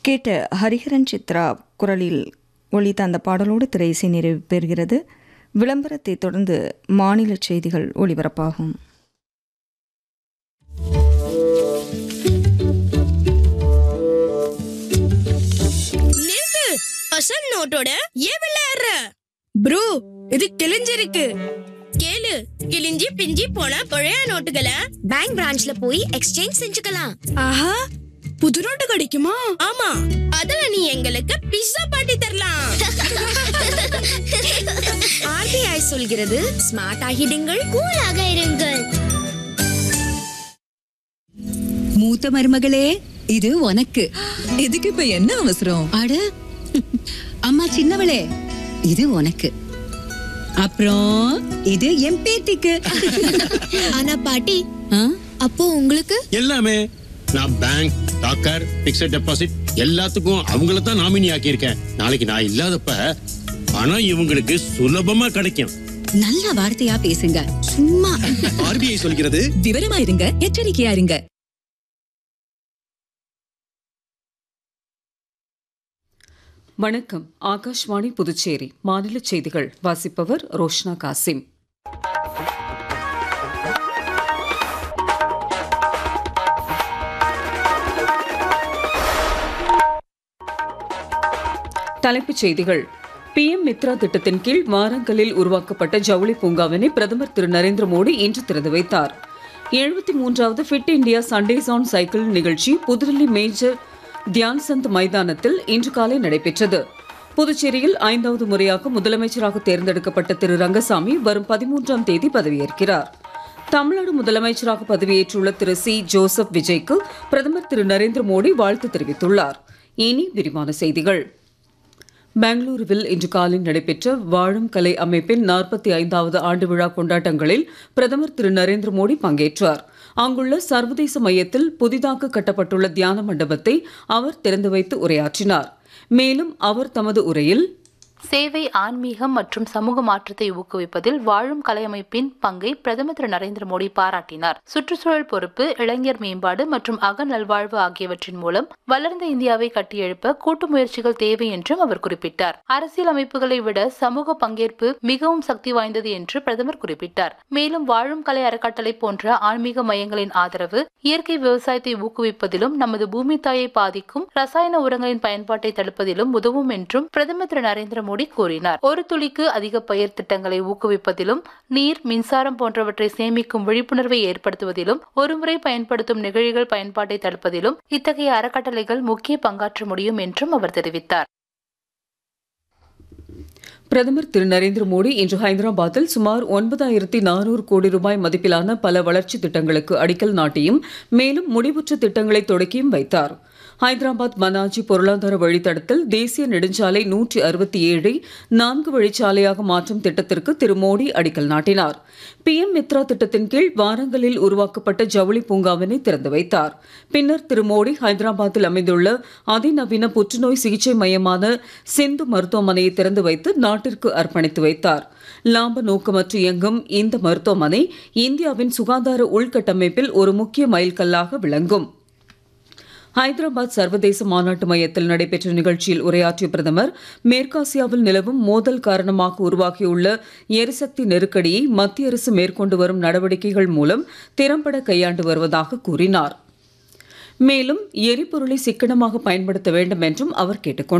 கேட்ட ஹரிஹரன் சித்ரா குரலில் ஒலித்த அந்த பாடலோடு திரையிசை நிறைவு பெறுகிறது விளம்பரத்தை தொடர்ந்து மாநில செய்திகள் ஒளிபரப்பாகும் நிறுத்து அசல் நோட்டோட ஏன் விளையாடுற ப்ரோ இது கிழிஞ்சிருக்கு கேளு கிழிஞ்சி பிஞ்சி போன பழைய நோட்டுகளை பேங்க் பிரான்ச்ல போய் எக்ஸ்சேஞ்ச் செஞ்சுக்கலாம் ஆஹா புது நோட்டு கிடைக்குமா ஆமா அதுல நீ எங்களுக்கு பிஸ்ஸா பாட்டி தரலாம் ஆர்பிஐ சொல்கிறது ஸ்மார்ட் ஆகிடுங்கள் கூலாக இருங்கள் மூத்த மருமகளே இது உனக்கு இதுக்கு இப்ப என்ன அவசரம் அட அம்மா சின்னவளே இது உனக்கு அப்புறம் இது என் பேத்திக்கு ஆனா பாட்டி ஆ? அப்போ உங்களுக்கு எல்லாமே நான் பேங்க் டாக்கர் பிக்ஸட் டெபாசிட் எல்லாத்துக்கும் அவங்கள தான் நாமினி ஆக்கியிருக்கேன் நாளைக்கு நான் இல்லாதப்ப பணம் இவங்களுக்கு சுலபமா கிடைக்கும் நல்ல வார்த்தையா பேசுங்க சும்மா ஆர்பிஐ சொல்கிறது விவரமா இருங்க எச்சரிக்கையா இருங்க வணக்கம் ஆகாஷ்வாணி புதுச்சேரி மாநில செய்திகள் வாசிப்பவர் ரோஷ்னா காசிம் தலைப்புச் செய்திகள் பிஎம் மித்ரா திட்டத்தின் கீழ் வாரங்கலில் உருவாக்கப்பட்ட ஜவுளி பூங்காவினை பிரதமர் திரு நரேந்திர மோடி இன்று திறந்து வைத்தார் எழுபத்தி மூன்றாவது fit India Sundays on cycle நிகழ்ச்சி புதுடில்லி மேஜர் தியான் சந்த் மைதானத்தில் இன்று காலை நடைபெற்றது புதுச்சேரியில் ஐந்தாவது முறையாக முதலமைச்சராக தேர்ந்தெடுக்கப்பட்ட திரு ரங்கசாமி வரும் பதிமூன்றாம் தேதி பதவியேற்கிறார் தமிழ்நாடு முதலமைச்சராக பதவியேற்றுள்ள திரு சி ஜோசப் விஜய்க்கு பிரதமர் திரு நரேந்திர மோடி வாழ்த்து தெரிவித்துள்ளார் இனி விரிவான செய்திகள் பெங்களூருவில் இன்று காலை நடைபெற்ற வாழும் கலை அமைப்பின் நாற்பத்தி ஐந்தாவது ஆண்டு விழா கொண்டாட்டங்களில் பிரதமர் திரு நரேந்திர மோடி பங்கேற்றார் அங்குள்ள சர்வதேச மையத்தில் புதிதாக கட்டப்பட்டுள்ள தியான மண்டபத்தை அவர் திறந்து வைத்து உரையாற்றினார் மேலும் அவர் தமது உரையில் சேவை ஆன்மீகம் மற்றும் சமூக மாற்றத்தை ஊக்குவிப்பதில் வாழும் கலையமைப்பின் பங்கை பிரதமர் திரு நரேந்திர மோடி பாராட்டினார் சுற்றுச்சூழல் பொறுப்பு இளைஞர் மேம்பாடு மற்றும் அக நல்வாழ்வு ஆகியவற்றின் மூலம் வளர்ந்த இந்தியாவை கட்டியெழுப்ப கூட்டு முயற்சிகள் தேவை என்றும் அவர் குறிப்பிட்டார் அரசியல் அமைப்புகளை விட சமூக பங்கேற்பு மிகவும் சக்தி வாய்ந்தது என்று பிரதமர் குறிப்பிட்டார் மேலும் வாழும் கலை அறக்கட்டளை போன்ற ஆன்மீக மையங்களின் ஆதரவு இயற்கை விவசாயத்தை ஊக்குவிப்பதிலும் நமது பூமி தாயை பாதிக்கும் ரசாயன உரங்களின் பயன்பாட்டை தடுப்பதிலும் உதவும் என்றும் பிரதமர் திரு நரேந்திர மோடி கூறினார் ஒரு துளிக்கு அதிக பயிர் திட்டங்களை ஊக்குவிப்பதிலும் நீர் மின்சாரம் போன்றவற்றை சேமிக்கும் விழிப்புணர்வை ஏற்படுத்துவதிலும் ஒருமுறை பயன்படுத்தும் நெகிழிகள் பயன்பாட்டை தடுப்பதிலும் இத்தகைய அறக்கட்டளைகள் முக்கிய பங்காற்ற முடியும் என்றும் அவர் தெரிவித்தார் பிரதமர் திரு நரேந்திர மோடி இன்று ஹைதராபாத்தில் சுமார் ஒன்பதாயிரத்தி நானூறு கோடி ரூபாய் மதிப்பிலான பல வளர்ச்சி திட்டங்களுக்கு அடிக்கல் நாட்டியும் மேலும் முடிவுற்ற திட்டங்களை தொடக்கியும் வைத்தார் ஹைதராபாத் மனாஜி பொருளாதார வழித்தடத்தில் தேசிய நெடுஞ்சாலை நூற்றி அறுபத்தி ஏழை நான்கு வழிச்சாலையாக மாற்றும் திட்டத்திற்கு திரு மோடி அடிக்கல் நாட்டினார் பிஎம் மித்ரா திட்டத்தின் கீழ் வாரங்களில் உருவாக்கப்பட்ட ஜவுளி பூங்காவினை திறந்து வைத்தார் பின்னர் திரு மோடி ஹைதராபாத்தில் அமைந்துள்ள அதிநவீன புற்றுநோய் சிகிச்சை மையமான சிந்து மருத்துவமனையை திறந்து வைத்து நாட்டிற்கு அர்ப்பணித்து வைத்தார் லாப நோக்கமற்று இயங்கும் இந்த மருத்துவமனை இந்தியாவின் சுகாதார உள்கட்டமைப்பில் ஒரு முக்கிய மைல்கல்லாக விளங்கும் ஹைதராபாத் சர்வதேச மாநாட்டு மையத்தில் நடைபெற்ற நிகழ்ச்சியில் உரையாற்றிய பிரதமர் மேற்காசியாவில் நிலவும் மோதல் காரணமாக உருவாகியுள்ள எரிசக்தி நெருக்கடியை மத்திய அரசு மேற்கொண்டு வரும் நடவடிக்கைகள் மூலம் திறம்பட கையாண்டு வருவதாக கூறினார் மேலும் எரிபொருளை சிக்கனமாக பயன்படுத்த வேண்டும் என்றும் அவர் கேட்டுக்கொண்டார்